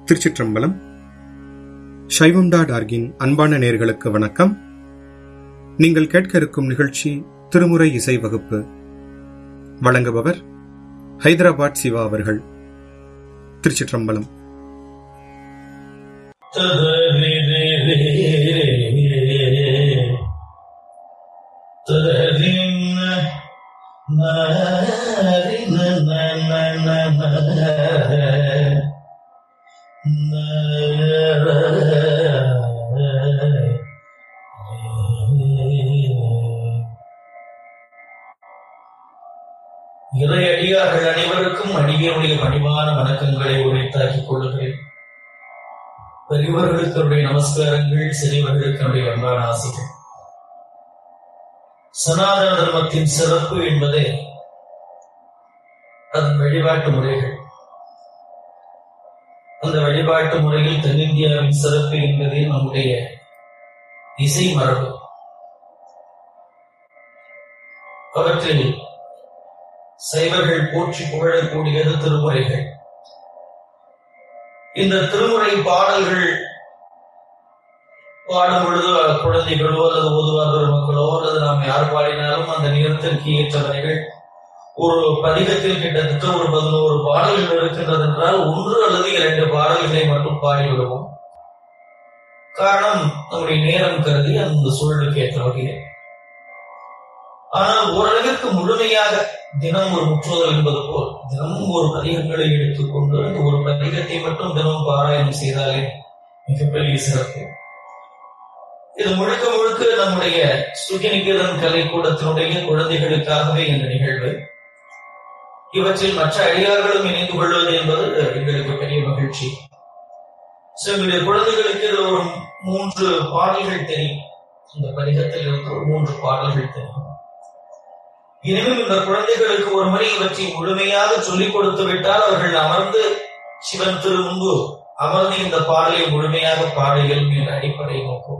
திருச்சிற்றம்பலம் சைவம்டா டார்கின் அன்பான நேர்களுக்கு வணக்கம் நீங்கள் கேட்க இருக்கும் நிகழ்ச்சி திருமுறை இசை வகுப்பு வழங்குபவர் ஹைதராபாத் சிவா அவர்கள் திருச்சிற்றம்பலம் இறையடியார்கள் அனைவருக்கும் அடியனுடைய பணிவான வணக்கங்களை உரைத்தாக்கிக் கொள்ளுகிறேன் பெரியவர்களுக்கு என்னுடைய நமஸ்காரங்கள் சிறியவர்களுக்கு என்னுடைய அன்பான ஆசைகள் சனாதன தர்மத்தின் சிறப்பு என்பதே அதன் வழிபாட்டு முறைகள் அந்த வழிபாட்டு முறையில் தென்னிந்தியாவின் சிறப்பு என்பதே நம்முடைய இசை மரபு அவற்றில் சைவர்கள் போற்றி புகழக்கூடியது திருமுறைகள் இந்த திருமுறை பாடல்கள் பாடும் பொழுது குழந்தைகளோ அல்லது ஓதுவார் பெருமக்களோ அல்லது நாம் யார் பாடினாலும் அந்த நேரத்திற்கு ஏற்றவர்கள் ஒரு பதிகத்தில் கிட்டத்தட்ட ஒரு பதினோரு பாடல்கள் இருக்கின்றது என்றால் ஒன்று அல்லது இரண்டு பாடல்களை மட்டும் பாடிவிடுவோம் காரணம் நம்முடைய நேரம் கருதி அந்த சூழலுக்கு ஏற்ற வகையில் ஆனால் ஓரளவிற்கு முழுமையாக தினம் ஒரு முற்றுதல் என்பது போல் தினமும் ஒரு பதிகங்களை எடுத்துக்கொண்டு அந்த ஒரு பதிகத்தை மட்டும் தினமும் பாராயணம் செய்தாலே மிகப்பெரிய சிறப்பு இது முழுக்க முழுக்க நம்முடைய சுகிநிகேதன் கலைக்கூடத்தினுடைய குழந்தைகளுக்காகவே இந்த நிகழ்வு இவற்றில் மற்ற அடியார்களும் இணைந்து கொள்வது என்பது எங்களுக்கு பெரிய மகிழ்ச்சி எங்களுடைய குழந்தைகளுக்கு இது ஒரு மூன்று பாடல்கள் தெரியும் இந்த பதிகத்தில் இருந்து ஒரு மூன்று பாடல்கள் தெரியும் இனிமேல் இந்த குழந்தைகளுக்கு ஒரு முறை இவற்றை முழுமையாக சொல்லிக் கொடுத்து விட்டால் அவர்கள் அமர்ந்து சிவன் திரு முன்பு அமர்ந்து இந்த பாடலை முழுமையாக பாட இயலும் என்ற அடிப்படை நோக்கம்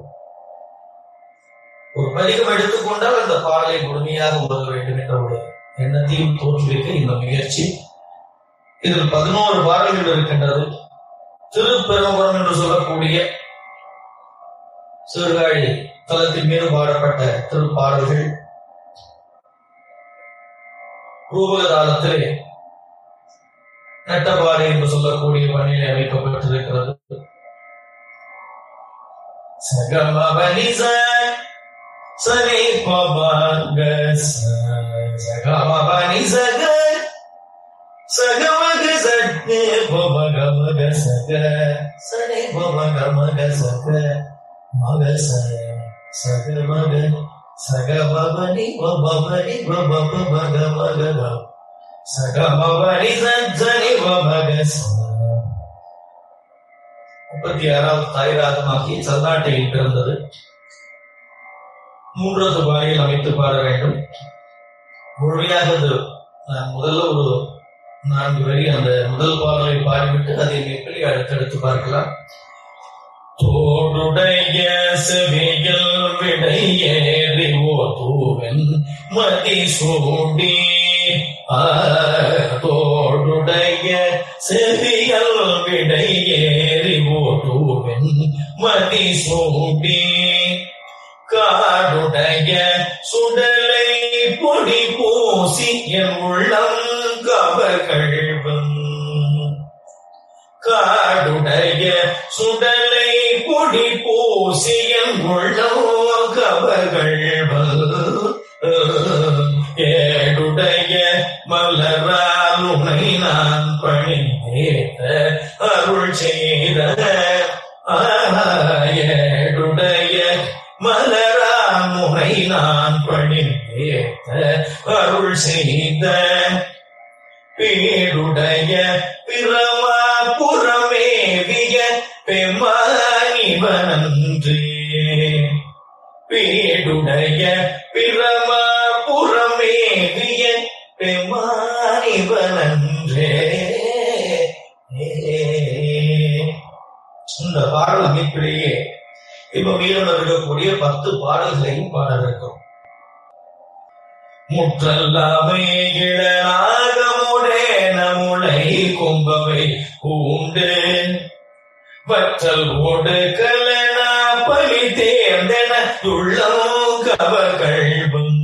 ஒரு பதிகம் எடுத்துக்கொண்டால் அந்த பாடலை முழுமையாக உதவ வேண்டும் என்ற ஒரு எண்ணத்தையும் தோற்றுவிக்க இந்த முயற்சி இதில் பதினோரு பாடல்கள் இருக்கின்றது திருப்பெரும்புரம் என்று சொல்லக்கூடிய சீர்காழி தலத்தின் மீது பாடப்பட்ட திருப்பாடல்கள் ரூபகதாளத்திலே நட்டபாடு என்று சொல்லக்கூடிய பணியிலே அமைக்கப்பட்டிருக்கிறது சகமபனிச சரி பமக சகமபனிசக சகமக சக்கு பமகமக சக சரி பமகமக சக மக சகமக சகமபனி பமபனி பமப மக மக சகமபனி சஞ்சனி பமக முப்பத்தி ஆறாவது தாய்ராகமாகிய சர்நாட்டையில் பிறந்தது மூன்றாவது பாணியில் அமைத்து பாட வேண்டும் முழுமையாக நான் முதல்ல ஒரு நான்கு வரி அந்த முதல் பாடலை பாடிவிட்டு அதை எப்படி அடுத்தடுத்து பார்க்கலாம் தோடுடைய செவியில் விடையேறி ஓதுவன் மதி சூடி தோடுடைய செவியல் விடையேறி ஓதுவன் மதி சூடி காடுடைய சுடலை பொடி பூசி என் உள்ளம் கவர்கள்வன் காடுடைய சுடலை பொடி பூசி என் உள்ளம் கவர்கள்வன் ஏடுடைய மலரால் உனை நான் பணிந்தேத்த அருள் செய்த ஏடுடைய மலரான் முனை நான் பணிந்தேத்த அருள் செய்த பேருடைய பிறவா புறமேவிய பெமானிவனன்றே பேடுடைய பிறவா புறமேவிய பெமானிவனன்றே இந்த பாடல் அமைப்பிலேயே இப்ப மீதம் இருக்கக்கூடிய பத்து பாடல்களையும் பாட இருக்கும் முற்றல்லாமை இளநாகமுடே நமுளை கொம்பவை பூண்டு வற்றல் ஓடு கலனா பலி தேர்ந்தென உள்ளம் கவகழ்வும்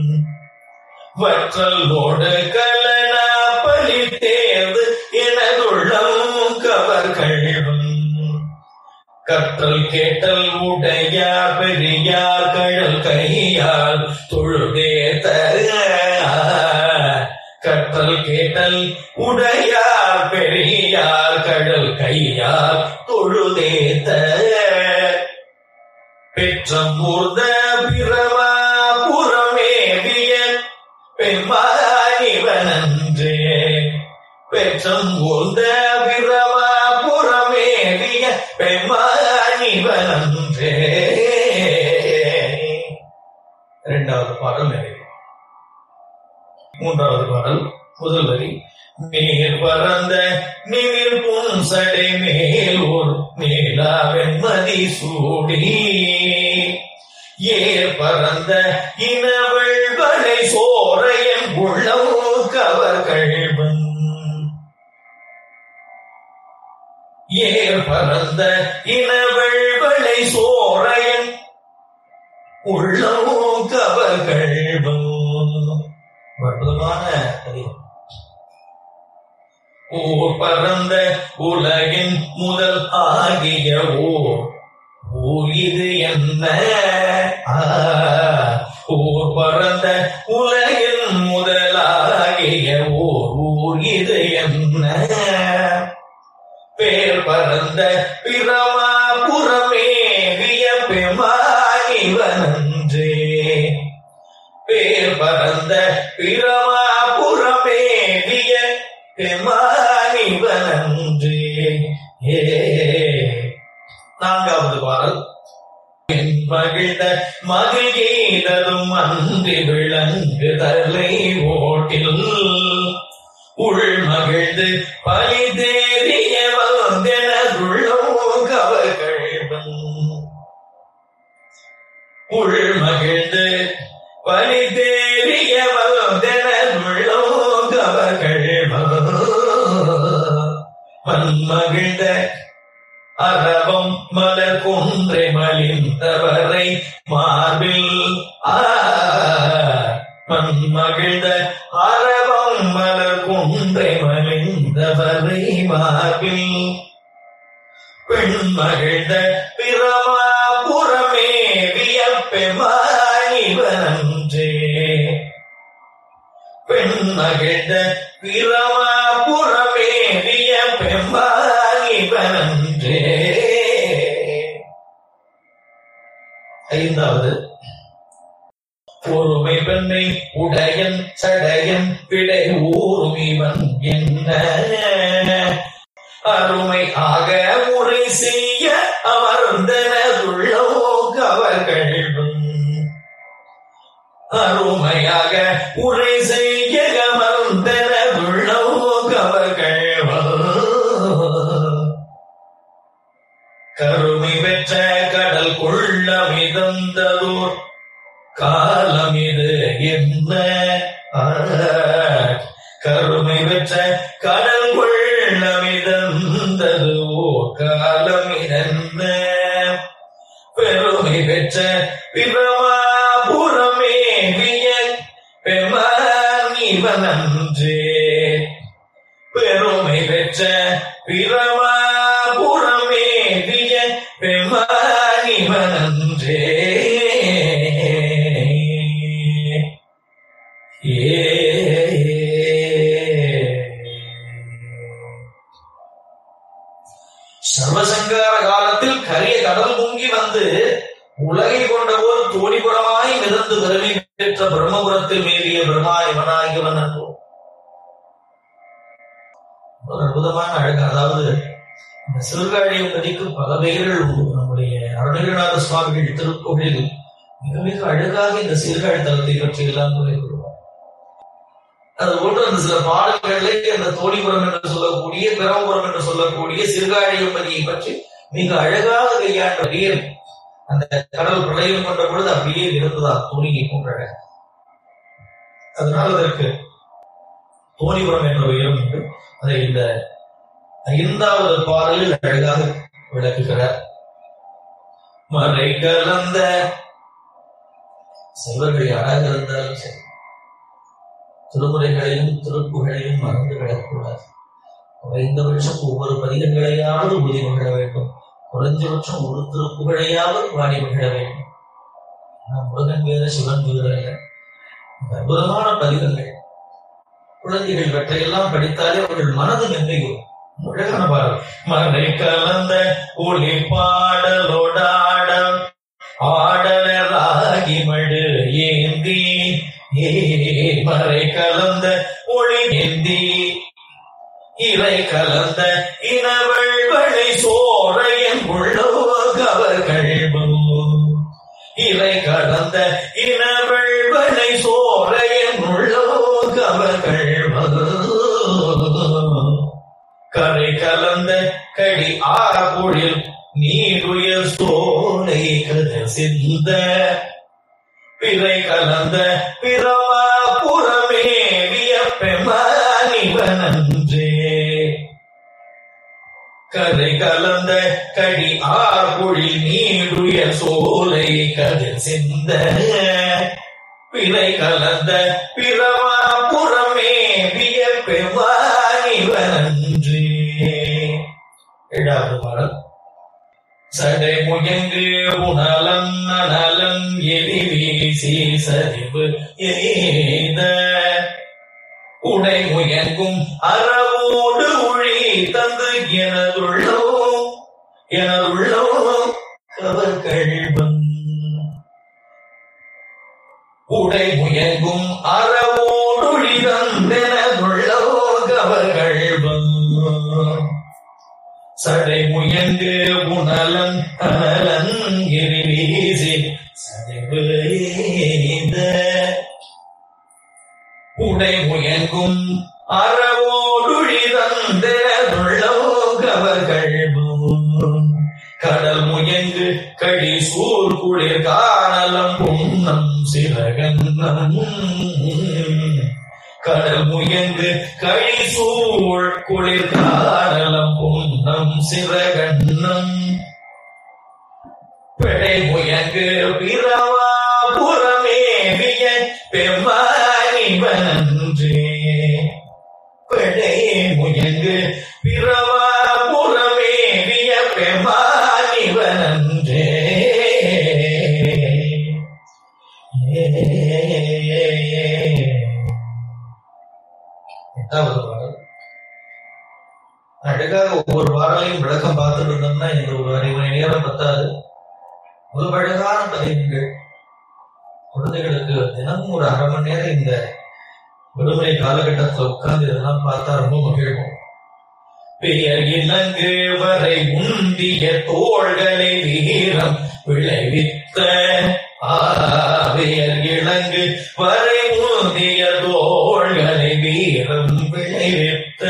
வற்றல் ஓடு கலனா பலி தேர்ந்து எனதுள்ளம் கவர்கள்வும் கற்றல் கேட்டல் உடையார் பெரியார் கழல் கையால் தொழுதேத்த கற்றல் கேட்டல் உடையார் பெரியார் கடல் கையால் தொழுதேத்த பெற்றம் ஊர்த பிரமா புறமேவிய பெண்மானிவனன்றே பெற்றம் ஊர்ந்த பிரமா புறமேவிய பெண்மானிவனன்றே இரண்டாவது பாடல் நிறைவு மூன்றாவது பாடல் முதல் வரி மேல் பறந்த நிமிர் புன்சடை மேலூர் மேலா வெண்மதி சூடி ஏர் பறந்த இனவெள்வனை சோரையன் உள்ளம் கவர்கள்வன் ஏர் பறந்த இனவெள்வனை சோரையன் உள்ளம் கவர்கள்வன் அற்புதமான பதிவு ஊர் பறந்த உலகின் முதல் ஆகிய ஊர் ஊர் இது என்ன ஆ, ஊர் பறந்த உலகின் முதலாகிய ஊர் ஊர் இது என்ன பேர் பறந்த பிரமா புறமேவிய பெமானிவனன்றே பேர் பறந்த பிரமா புறமேவிய பெமானிவனன்றே ஏ நான்காவது பாடல் என் மகிழ்ந்த மகிழ்ந்ததும் அன்றி விளங்கு தலை ஓட்டில் உள் மகிழ்ந்து பலி தேறிய வந்தெனதுள்ளோ கவர்கள் உள் மகிழ்ந்து பலி தேறிய வந்தெனதுள்ளோ கவர்கள் மன்மகிழ்ந்த அரவம் மலர் கொன்றை மலிந்தவரை மார்பில் ஆ மன்மகிழ்ந்த அரவம் மலர் கொன்றை மலிந்தவரை மார்பில் பெண் மகிழ்ந்த பிரமா புறமே வியப்பெமானிவனன்றே பெண் மகிழ்ந்த பிரமா புறமே வியப்பெமானிவனன்றே ஐந்தாவது பொறுமை பெண்ணை உடையன் சடையன் விடை ஊரும் இவன் என்ன அருமை ஆக முறை செய்ய அமர்ந்தனதுள்ளோ கவர்களும் அருமையாக உரை செய்ய அமர்ந்தனதுள்ளோ கவர்களும் கருமை பெற்ற கடல் கொள்ள மிதந்ததோர் காலம் இது என்ன ஆ, கருமை பெற்ற கடல் கொள்ள மிதந்தது ஓர் காலம் இதென்ன பெருமை பெற்ற பிரமாபுரமே விய பெமானிவனன்றே பெருமை பெற்ற பிரமாபுரமே விய பெமானிவனன்றே சர்வசங்கார காலத்தில் கரிய கடல் பொங்கி வந்து உலகை கொண்டபோது தோணிபுரமாய் மிதந்து பெருமை பெற்ற பிரம்மபுரத்தில் மேவிய பிரம்மா இவனாகியவன் என்றோ ஒரு அற்புதமான அழகு அதாவது இந்த சிறுகாழியம் நதிக்கு பல பெயர்கள் உண்டு நம்முடைய அருணகிரிநாத சுவாமிகள் திருக்கோவிலில் மிக மிக அழகாக இந்த சீர்காழி தலத்தை பற்றி எல்லாம் குறிப்பிடுவார் அது போன்று அந்த சில பாடல்களிலே அந்த தோணிபுரம் என்று சொல்லக்கூடிய பிரமபுரம் என்று சொல்லக்கூடிய சீர்காழியம் நதியை பற்றி மிக அழகாக கையாண்ட நீர் அந்த கடல் பிரளயம் கொண்ட பொழுது அப்படியே இருந்ததா தோணியை போன்ற அழகு. அதனால் அதற்கு தோணிபுரம் என்ற உயரம் உண்டு அதை இந்த ஐந்தாவது பாடலில் அழகாக விளக்குகிறார் மறை கலந்த செல்வர்கள் யாராக இருந்தாலும் சரி திருமுறைகளையும் திருப்புகளையும் மறந்து விடக்கூடாது குறைந்தபட்சம் ஒவ்வொரு பதிகங்களையாவது ஊதி மகிழ வேண்டும் குறைஞ்சபட்சம் ஒரு திருப்புகழையாவது பாடி மகிழ வேண்டும் ஆனால் முருகன் வேற சிவன் வேற இல்லை அற்புதமான பதிகங்கள் குழந்தைகள் இவற்றையெல்லாம் படித்தாலே அவர்கள் மனது நிர்ணயம் அழகான பாடல் மறை கலந்த ஒளி பாடலோடாட ஆடலராகி மடு ஏந்தி ஏ மறை கலந்த ஒளி ஏந்தி இறை கலந்த இனவழ்வழி சோரையன் உள்ளோ கவர்கள் இறை கலந்த இனவழ்வனை சோரையன் உள்ளோ கவர்கள் கரை கலந்த கடி ஆகுழில் நீருய சோலை கதை சிந்த பிறை கலந்த பிரமா புறமேவிய பெமானிவனன்றே கதை கலந்த கடி ஆகுழி நீருய சோலை கதை சிந்த பிறை கலந்த பிரமா புறமேவிய பெமானிவனன்றே ஏழாவது பாடல் சடை முயங்கு உணலன் நலன் எரி வீசி சரிவு எய்த உடை முயங்கும் அறவோடு உழி தந்து எனதுள்ளோ எனதுள்ளோ கவர் கழ்வன் உடை முயங்கும் அறவோடு உழி தந்தெனதுள்ளோ கவர் கழ்வன் சடை முயங்கு உணலன் அனலன் கிரிவீசி சதைவு எய்த உடை முயங்கும் அறவோடுழிதந்தெள்ளோ கவர்கள் கடல் முயங்கு கடி சூர் குளிர் காணலம் புன்னம் சிறகன்னம் கடல் முயங்கு கழி சூழ் குளிர் காணலம் புன்னம் சிறகன்னம் பிழை முயங்கு பிறவா புறமேவிய பெம்மானிவனன்றே பிழை முயங்கு பிறவா புறமேவிய பெம்மானிவனன்றே எட்டாவது பாடல் அழகாக ஒவ்வொரு பாடலையும் விளக்கம் பார்த்துட்டு இருந்தோம்னா இந்த ஒரு அரை மணி நேரம் பத்தாது ஒரு அழகான பதிவுகள் குழந்தைகளுக்கு தினமும் ஒரு அரை மணி நேரம் இந்த விடுமுறை காலகட்டத்துல உட்கார்ந்து இதெல்லாம் பார்த்தா ரொம்ப மகிழ்வும் பெயர் இலங்கு வரை உந்திய தோள்களை வீரம் விளைவித்த ஆவியர் இலங்கு வரை உந்திய தோள்களை வீரம் விளைவித்த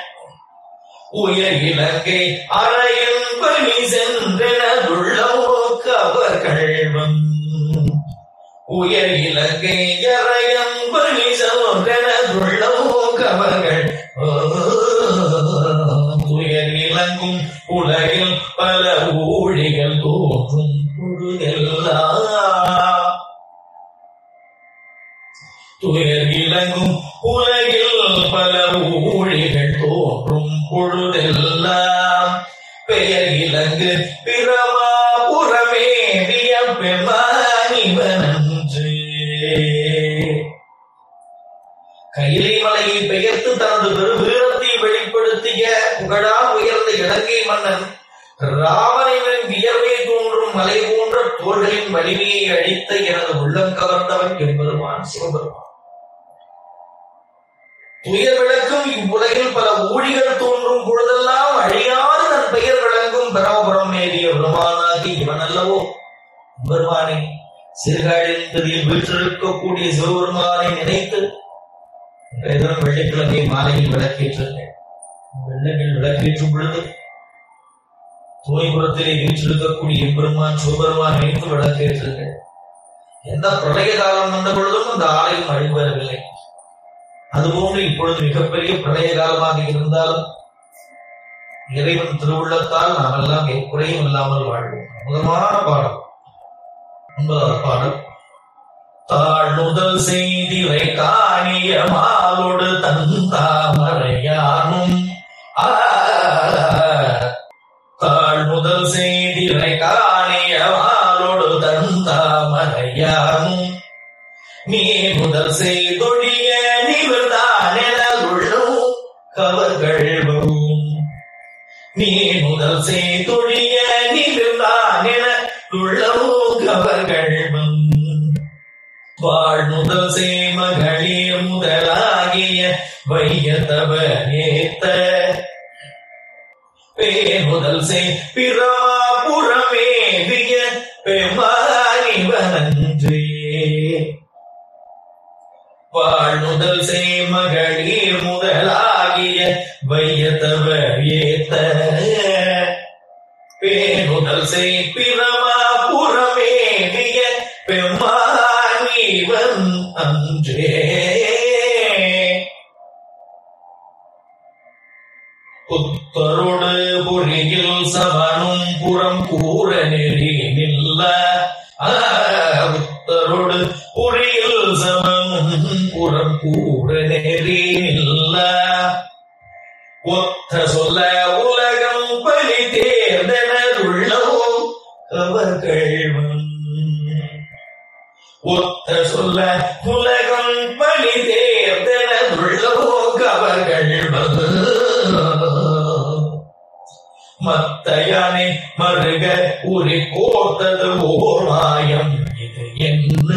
உயர் இலங்கை அறையின் பணி சென்றனதுள்ளோ கவர்கள்வம் உயர் இலங்கை அறையன் பணி சென்றனதுள்ளோ கவர்கள் உயர் இலங்கும் உலகில் பல ஊழிகள் தோன்றும் பொழுதெல்லாம் துயர் இலங்கும் உலகில் பல ஊழிகள் தோன்றும் பொழுதெல்லாம் பெயர் இலங்கு பிரமா புறமேறிய பெமானிவனன்று கைலை மலையை பெயர்த்து தனது பெருவீரத்தை வெளிப்படுத்திய புகழால் உயர்ந்த இலங்கை மன்னன் ராவணனின் வியர்வை தோன்றும் மலை போன்ற தோள்களின் வலிமையை அழித்த எனது உள்ளம் கவர்ந்தவன் எம்பெருமான் சிவபெருமான் துயர் விளக்கும் இவ்வுலகில் பல ஊழிகள் தோன்றும் பொழுதெல்லாம் அழியாது தன் பெயர் விளங்கும் பரமபுரம் ஏறிய பெருமானாகி இவன் அல்லவோ பெருமானே சிறுகாழில் வீற்றிருக்கக்கூடிய சிவபெருமானை நினைத்து இன்றைய தினம் வெள்ளிக்கிழமை மாலையில் விளக்கேற்றுங்கள் வெள்ளங்கள் விளக்கேற்றும் பொழுது தூய்புரத்திலே வீற்றிருக்கக்கூடிய எம்பெருமான் சிவபெருமான் நினைத்து விளக்கேற்றுங்கள் எந்த பிரளய காலம் வந்த பொழுதும் அந்த ஆலயம் அழிவரவில்லை அதுபோன்று இப்பொழுது மிகப்பெரிய பிரளய காலமாக இருந்தாலும் இறைவன் திருவுள்ளத்தால் நாம் எல்லாம் எக்குறையும் இல்லாமல் வாழ்வோம் அற்புதமான பாடல் ஒன்பதாவது பாடல் தாழ்நுதல் செய்திரை காணிய மாலோடு தந்தாமரையானும் தாழ்நுதல் செய்திரை காணிய மாலோடு தந்தாமரையானும் நீ முதல் செய்தொழிய நிவர்தான் என உள்ளும் கவர்கள்வும் நீ முதல் செய்தொழிய நிவர்தான் என உள்ளவும் கவர்கள்வும் வாழ்முதல் சேமகளிர் முதலாகிய வையத்தவ ஏத்த பேமுதல் சே பிரமாபுரமேவிய பெமாரிவனன்றே வாழ்முதல் சேமகளிர் முதலாகிய வையத்தவ ஏத்த பேமுதல் சே பிரமாபுரமேவிய பெம்மானிவன் அன்றே புத்தரோடு பொறியில் சவனும் புறம் கூற நெறி நில்ல புத்தரோடு பொறியில் சவனும் புறம் கூற நெறி நில்ல ஒத்த சொல்ல உலகம் பலி தேர்ந்தனருள்ளோ அவர்கள் ஒத்த சொல்ல உலகம் பலி தேர்ந்தனருள்ளோ அவர்கள் மத்தையானே மருக உரி கோர்த்தது ஓர் மாயம் இது என்ன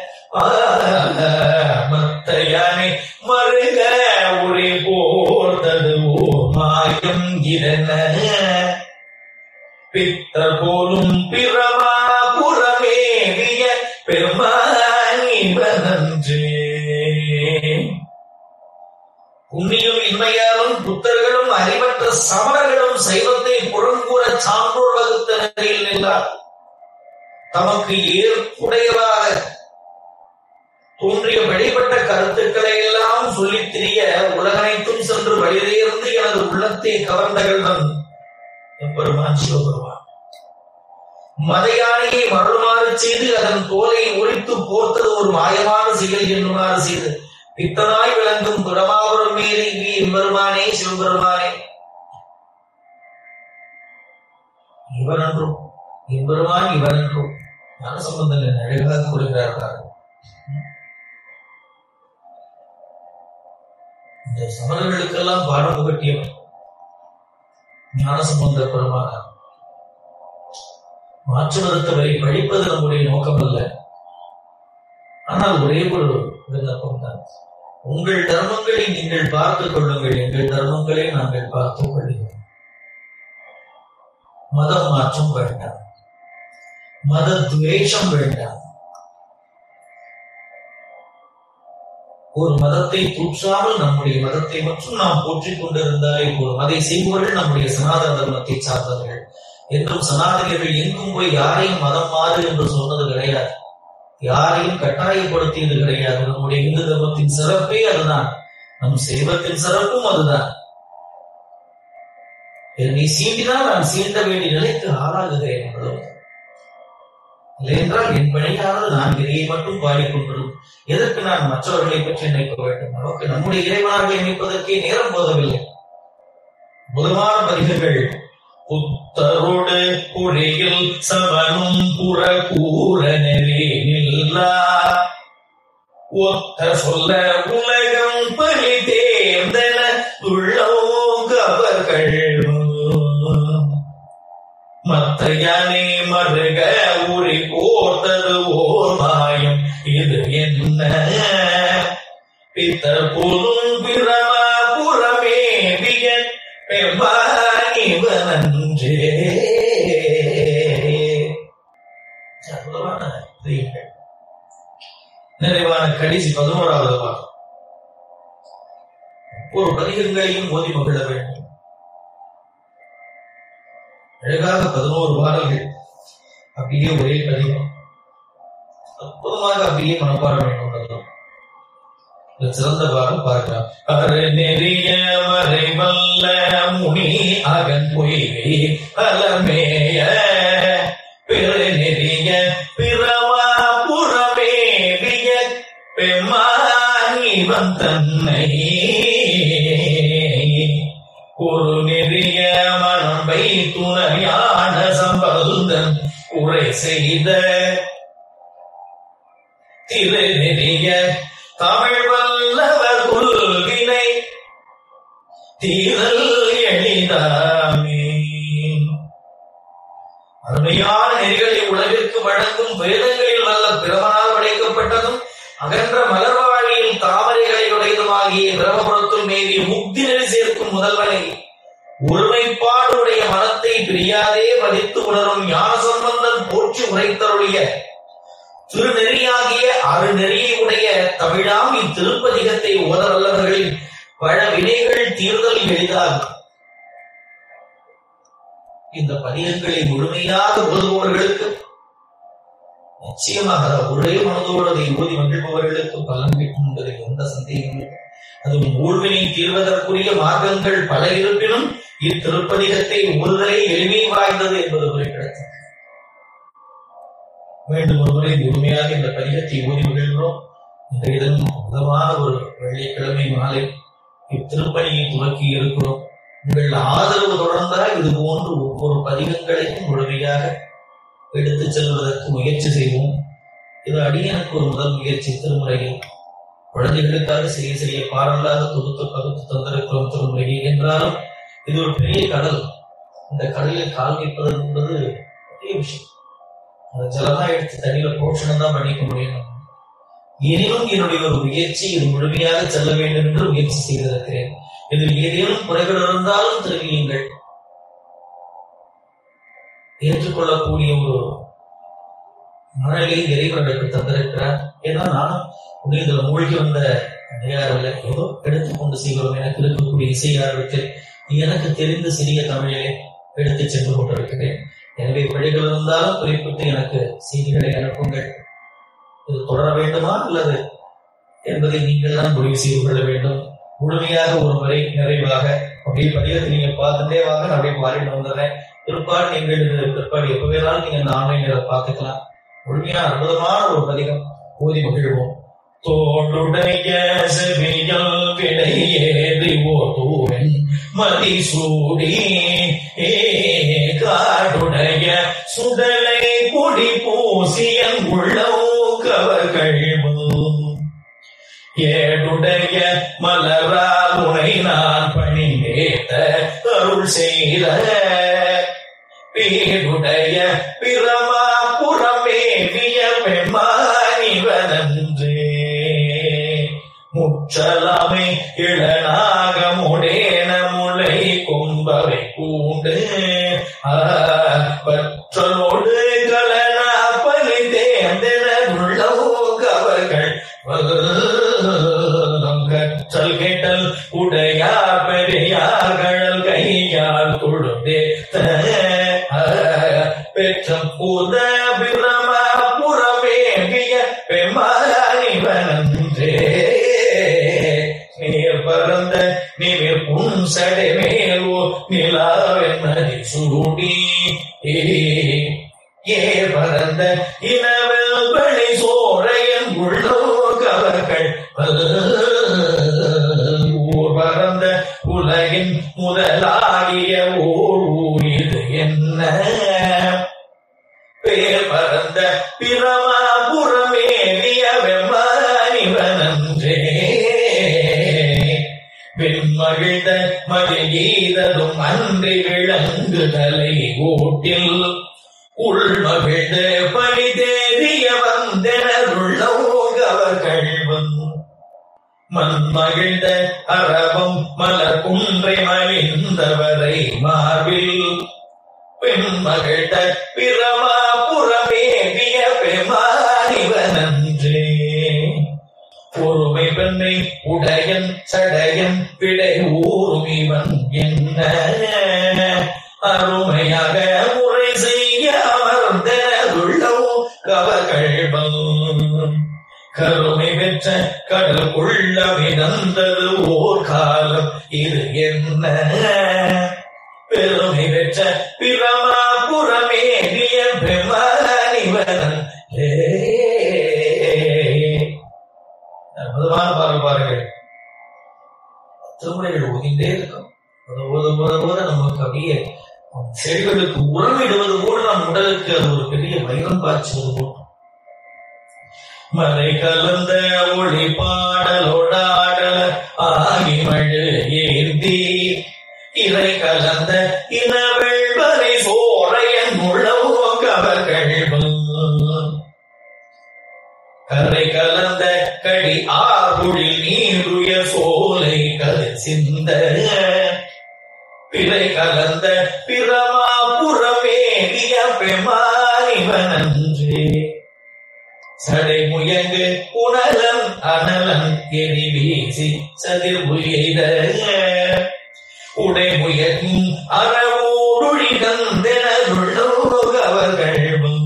மத்தையானே மருக உரி கோர்த்தது ஓர் மாயம் இதென்ன பித்தர் போலும் பிறவா புறமேவிய பெருமானிவனன்றே புண்ணியம் இன்மையாலும் புத்தர்களும் அறிவற்ற சமணர்களும் சைவத்தை புறங்கூற சான்றோர் வகுத்த நிலையில் நின்றார் தமக்கு ஏற்புடையதாக தோன்றிய வழிபட்ட கருத்துக்களை எல்லாம் சொல்லித் திரிய உலகனைத்தும் சென்று வழியிலிருந்து எனது உள்ளத்தை கவர்ந்தகழ்வன் எம்பெருமான் சிவபெருமான் மதையானையை மறுமாறு செய்து அதன் தோலை ஒழித்து போர்த்தது ஒரு மாயமான செயல் என்னுமாறு செய்து பித்தனாய் விளங்கும் துடமாபுரம் மீறி நீ எம்பெருமானே சிவபெருமானே இவனன்றும் எம்பெருமான் இவனன்றும் ஞான சம்பந்தன் அழகாக கூறுகிறார்கள் இந்த சமணர்களுக்கெல்லாம் பாடம் புகட்டியவன் ஞான சம்பந்த பெருமான மாற்று மதத்தவரை பழிப்பது நம்முடைய நோக்கம் அல்ல ஆனால் ஒரே ஒரு விண்ணப்பம் தான் உங்கள் தர்மங்களை நீங்கள் பார்த்துக் கொள்ளுங்கள் எங்கள் தர்மங்களை நாங்கள் பார்த்துக் கொள்கிறோம் மதம் மாற்றம் வேண்டாம் மத துவேஷம் வேண்டாம் ஒரு மதத்தை தூற்றாமல் நம்முடைய மதத்தை மட்டும் நாம் போற்றிக் கொண்டிருந்தாலே போதும் அதை செய்பவர்கள் நம்முடைய சனாதன தர்மத்தை சார்ந்தவர்கள் என்றும் சனாதனியர்கள் எங்கும் போய் யாரையும் மதம் மாறு என்று சொன்னது கிடையாது யாரையும் கட்டாயப்படுத்தியது கிடையாது நம்முடைய இந்து தர்மத்தின் சிறப்பே அதுதான் நம் செல்வத்தின் சிறப்பும் அதுதான் நீ சீண்டினால் நான் சீண்ட வேண்டிய நிலைக்கு ஆளாகுகிறேன் அவ்வளவு இல்லையென்றால் என் பணியானது நான் இதையை மட்டும் பாடிக்கொண்டிரும் எதற்கு நான் மற்றவர்களை பற்றி நினைக்க வேண்டும் நமக்கு நம்முடைய இறைவனாக நினைப்பதற்கே நேரம் போதவில்லை புதமான பதிகங்கள் புத்தரோடு புரியில் சவனும் புற கூற நெறி நில்லா ஒத்த சொல்ல உலகம் பலி தேர்ந்தன உள்ளவர்கள் மத்த யானை மருக உரி போர்த்தது ஓர் மாயம் இது என்ன பித்தர் போலும் பிறவா புறமேவிய பெம்பானிவனன்றே அற்புதமான செய்யுங்கள் நிறைவான கடைசி பதினோராவது பாடம் ஒரு பதிகங்களையும் ஓதி மகிழ வேண்டும் அழகாக பதினோரு பாடல்கள் அப்படியே ஒரே பதிகம் அற்புதமாக அப்படியே மனப்பாட வேண்டும் இந்த சிறந்த பாடல் பார்க்கலாம் அரு நெறிய மறைவல்ல முனி அகன் பொய்கை அலமேய பிற நெறிய பிறவா புறமேவிய பெம்மானி வந்தன்னை ஒரு நெறிய மனம்பை துணையான சம்பந்தன் உரை செய்த திரு நெறிய தமிழ் வல்லவர் கொள்வினை தீரல் எளிதாமே அருமையான நெறிகளை உலகிற்கு வழங்கும் வேதங்களில் நல்ல பிரமனால் படைக்கப்பட்டதும் அகன்ற மலர்வாழியில் தாமரைகளை உடையதுமாகிய பிரமபுரத்துள் மேவி முக்தி நெறி சேர்க்கும் முதல்வனை ஒருமைப்பாடுடைய மனத்தை பிரியாதே மதித்து உணரும் ஞான சம்பந்தன் போற்றி உரைத்தருளிய திருநெறியாகிய அருநெறியை உடைய தமிழாம் இத்திருப்பதிகத்தை ஓத வல்லவர்களின் பல வினைகள் தீர்தல் எளிதாகும் இந்த பதிகங்களை முழுமையாக ஓதுபவர்களுக்கு நிச்சயமாக ஒரே மனதோடு அதை ஓதி மகிழ்பவர்களுக்கு பலன் கிட்டும் என்பதில் எந்த சந்தேகமும் இல்லை அதுவும் ஊழ்வினை தீர்வதற்குரிய மார்க்கங்கள் பல இருப்பினும் இத்திருப்பதிகத்தை ஓதுதலே எளிமை வாய்ந்தது என்பது குறிப்பிடத்தக்கது மீண்டும் ஒருமுறை முழுமையாக இந்த பதிகத்தை ஓதி மகிழ்கிறோம் இன்றைய தினம் அற்புதமான ஒரு வெள்ளிக்கிழமை மாலை இத்திருப்பணியை துவக்கி இருக்கிறோம் உங்கள் ஆதரவு தொடர்ந்தால் இது போன்று ஒவ்வொரு பதிகங்களையும் முழுமையாக எடுத்துச் செல்வதற்கு முயற்சி செய்வோம் இது அடியனுக்கு ஒரு முதல் முயற்சி திருமுறையில் குழந்தைகளுக்காக சிறிய சிறிய பாடலாக தொகுத்து பகுத்து தந்திருக்கிறோம் திருமுறையை என்றாலும் இது ஒரு பெரிய கடல் இந்த கடலில் கால் வைப்பது என்பது பெரிய விஷயம் அந்த ஜலமா எடுத்து தண்ணியில போஷணம் தான் பண்ணிக்க முடியும் எனினும் என்னுடைய ஒரு முயற்சி இது முழுமையாக செல்ல வேண்டும் என்று முயற்சி செய்திருக்கிறேன் இதில் ஏதேனும் குறைகள் இருந்தாலும் தெரிவியுங்கள் ஏற்றுக்கொள்ளக்கூடிய ஒரு மனநிலை இறைவன் எனக்கு தந்திருக்கிறார் ஏன்னா நானும் புனிதல மூழ்கி வந்த அடையாறில் ஏதோ எடுத்துக்கொண்டு செய்கிறோம் எனக்கு இருக்கக்கூடிய இசை ஆர்வத்தில் எனக்கு தெரிந்த சிறிய தமிழிலே எடுத்து சென்று கொண்டிருக்கிறேன் எனவே பிழைகள் இருந்தாலும் குறிப்பிட்டு எனக்கு செய்திகளை அனுப்புங்கள் இது தொடர வேண்டுமா அல்லது என்பதை நீங்கள் தான் முடிவு செய்து கொள்ள வேண்டும் முழுமையாக ஒரு முறை நிறைவாக அப்படியே படிவத்தை நீங்க பார்த்துட்டே வாங்க நான் அப்படியே பாடிட்டு வந்துடுறேன் பிற்பாடு நீங்கள் இது பிற்பாடு எப்ப வேணாலும் நீங்க இந்த ஆன்லைன்ல பார்த்துக்கலாம் முழுமையா அற்புதமான ஒரு பதிகம் ஓதி மகிழ்வோம் தோளுடைய செவியல் விடையேறி ஓதுவன் மதிசூடி ஏ காடுடைய சுடலை பொடி பூசியன் உள்ளோ கவர்கள் ஏடுடைய மலரால் உனை நான் பணிந்தேத்த அருள் செய்த பேருடைய பிரமா புறமேவிய பெம்மானிவனன்று முற்றலாமை இளநாகமுடேன முளை கொம்பவை கூண்டு பற்றலோடு கலனா பலி தேர்ந்தென உள்ளவோ கவர்கள் கற்றல் கேட்டல் உடையார் பெரியார்கள் கையால் கொழுந்தே பெற்ற புத பிரம புறமேவிய பெமானிவனன்றே நீர் பறந்த நிமிர் புன்சடை மேலோ நிலாவென்னதி சூடி ஏ பறந்த இனவல் பழி சோழையன் உள்ளோ கவர்கள் ஊர் பறந்த உலகின் முதலாகிய ஓர் ஊர் இது என்ன பேர் பறந்த பிரமா புறமேவிய வெம்மானிவனன்றே வெண்மகிழ்ந்த மகிழ்ந்ததும் அன்றி விளங்குதலை ஓட்டில் உள்மகிழ்ந்த பணி தேறிய வந்தெனருள்ளவர்கள் மண் மகிழ்ந்த அரவம் மலர் குன்றை மலிந்தவரை மார்பில் பெண் மகிழ்ந்த பிரமா புறமேவிய பெமானிவனன்றே பொறுமை பெண்ணை உடையன் சடையன் விடை ஊருமிவன் என்ன அருமையாக முறை செய்ய அமர்ந்தோ கவர்கள் கருமை பெற்ற கடல் கொள்ள மிதந்தது ஓர் காலம் இது என்ன பெருமை பெற்ற பிரமாபுரமேறிய பிரம்மனிவன் அற்புதமான பாடல் பாருங்கள் திருமுறைகள் ஓதிண்டே இருக்கும் அது ஓத ஓத ஓத நமக்கு அப்படியே செடிகளுக்கு உரமிடுவது போல நம் உடலுக்கு அது ஒரு பெரிய வைரம் பாய்ச்சுவது போல் மலை கலந்த ஒளி பாடலோடாடல ஆகி மழு ஏந்தி இறை கலந்த இனவெள்வரை சோரையன் முழவோ கவர்கள் கரை கலந்த கடி ஆறுழில் நீருய சோலை கதை சிந்த பிறை கலந்த பிரமா புறமேறிய பெமானிவனன்றே சடை முயங்கு உணலன் அனலன் எரி வீசி சதிர் உயிர உடை முயங்கும் அறவோடுழி தந்தெனருள்ளவர்கள்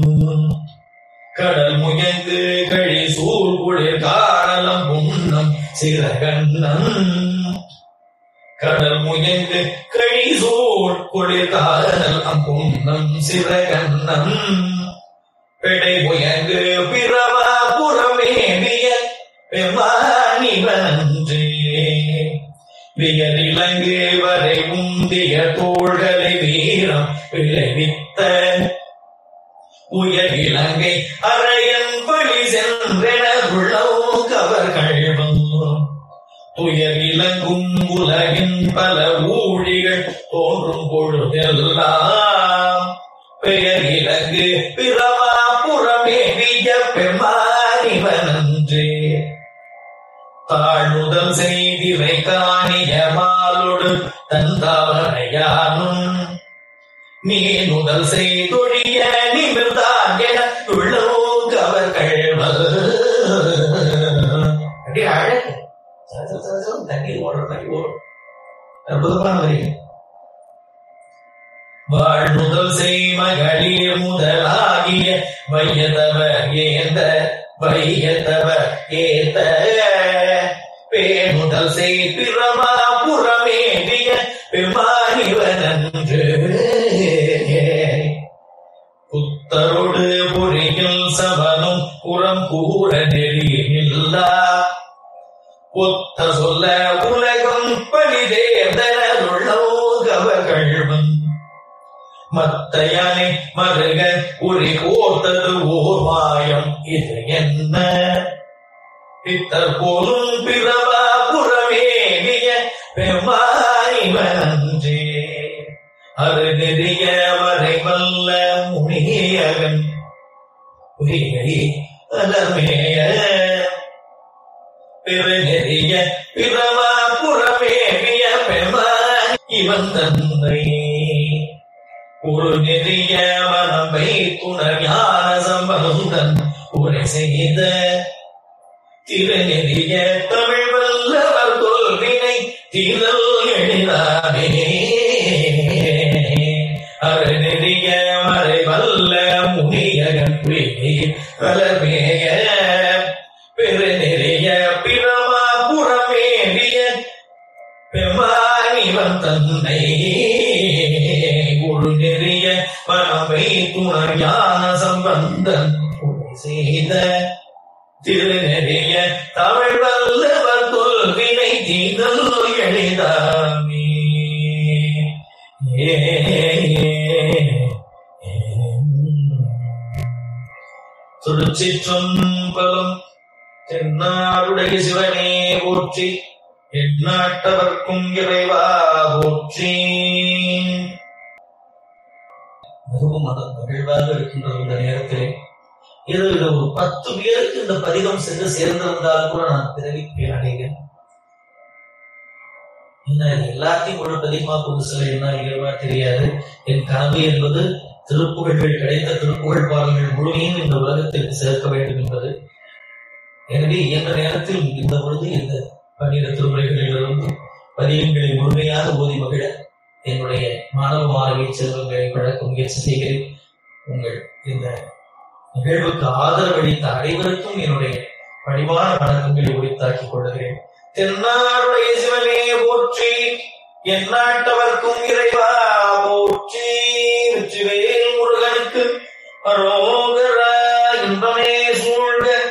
கடல் முயங்கு கழி சூழ் குளிர் காணலம் புன்னம் சிறகண்ணம் கடல் முயங்கு கழி சூழ் குளிர் காணலம் புன்னம் சிறகண்ணம் பெடை முயங்கு பிறவா புறமேவிய பெருமானிவனன்றே வியரிலங்கு வரை உந்திய தோள்களை வீரம் விளைவித்த உயர் இலங்கை அரையன் பழி சென்றென உள்ளவும் கவர்கள் துயர் இலங்கும் உலகின் பல ஊழிகள் தோன்றும் பொழுதெல்லாம் பெயர் இலங்கு பிறவா புறமேவிய பெருமானிவனன்றே தாழ்முதல் செய்திரை காணிய மாலோடு தந்தாவனையானும் நீ முதல் செய்தொழிய நிமிர்ந்தான் என உள்ளவோ கவர்கள் அப்படியே அழகு சர சர சர சர தண்ணீர் ஓடுற மாதிரி ஓடும் அற்புதமான வரிகள் வாழ்முதல் செய் மகளிர் முதலாகிய வையதவ ஏந்த வையதவ ஏத்த பேணுதல் செய் பிறமா புறமேறிய பெருமானிவனன்று புத்தரோடு பொறியில் சபனும் புறம் கூற நெறியில்லா ஒத்த சொல்ல உலகம் பழிதேர்தலுள்ளவர்கள் மத்த யானை மருக உரி கோர்த்தது ஓர் மாயம் இது என்ன பித்தர் போலும் பிறவா புறமேவிய பெருமாய்வனன்றே அது நெறிய வரை வல்ல முனியகன் உயிரை அலமேய பெருநெறிய பிறவா புறமேவிய பெருமாய் இவன் தந்தை ஒரு நெறிய மனமை துணஞான சம்பந்தன் உரை செய்த திருநெறிய தமிழ் வல்லவர் தோல்வினை திரள் எழிலானே அருநெறிய மறை வல்ல முனியகன் அலமேய பெருநெறிய பிறமா புறமேறிய பெருமானிவன் தன்னை ஒரு நெறிய மனமை துணஞான சம்பந்தன் உரை செய்த திருநெறிய தமிழ் வல்லவர் தொல்வினை தீதல் எளிதாமே ஏ, திருச்சிற்றம்பலம் தென்னாடுடைய சிவனே போற்றி எந்நாட்டவர்க்கும் இறைவா போற்றி மிகவும் மத மகிழ்வாக இருக்கின்ற இந்த நேரத்திலே இது இது ஒரு பத்து பேருக்கு இந்த பதிகம் சென்று சேர்ந்திருந்தால் கூட நான் பிறவி பேரடைகிறேன் என்ன இது எல்லாத்தையும் ஒரு பதிகமா கொண்டு செல்ல என்ன இயல்பா தெரியாது என் கனவு என்பது திருப்புகழ்கள் கிடைத்த திருப்புகழ் பாடல்கள் முழுமையும் இந்த உலகத்திற்கு சேர்க்க வேண்டும் என்பது எனவே இயன்ற நேரத்தில் இந்த பொழுது இந்த பன்னிரு திருமுறைகளிலிருந்து பதியங்களை முழுமையாக ஓதி மகிழ என்னுடைய மாணவ மாணவி செல்வங்களை வழக்க முயற்சி செய்கிறேன் உங்கள் இந்த நிகழ்வுக்கு ஆதரவளித்த அனைவருக்கும் என்னுடைய பணிவான வணக்கங்களை உரித்தாக்கிக் கொள்கிறேன் தென்னாடுடைய சிவனே போற்றி எந்நாட்டவர்க்கும் இறைவா போற்றி வெற்றிவேல் முருகனுக்கு அரோகரா இன்பமே சூழ்க